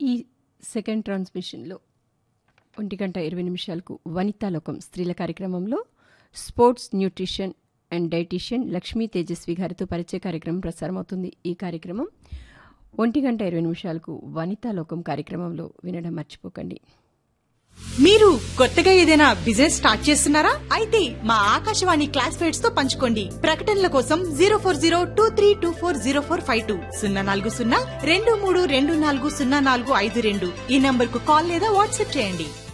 ఈ సెకండ్ ట్రాన్స్మిషన్లో ఒంటి గంట ఇరవై నిమిషాలకు వనితాలోకం స్త్రీల కార్యక్రమంలో sports nutrition and dietitian Lakshmi Tejaswi గారితో పరిచయ కార్యక్రమం ప్రసారమవుతుంది ఈ కార్యక్రమం ఒంటి గంట ఇరవై నిమిషాలకు వనితాలోకం కార్యక్రమంలో వినడం మర్చిపోకండి మీరు కొత్తగా ఏదైనా బిజినెస్ స్టార్ట్ చేస్తున్నారా అయితే మా ఆకాశవాణి క్లాస్మేట్స్ తో పంచుకోండి ప్రకటనల కోసం zero four zero two three two four zero four five two సున్నా నాలుగు సున్నా రెండు మూడు రెండు నాలుగు సున్నా నాలుగు ఐదు రెండు ఈ నంబర్ కు కాల్ లేదా వాట్సాప్ చేయండి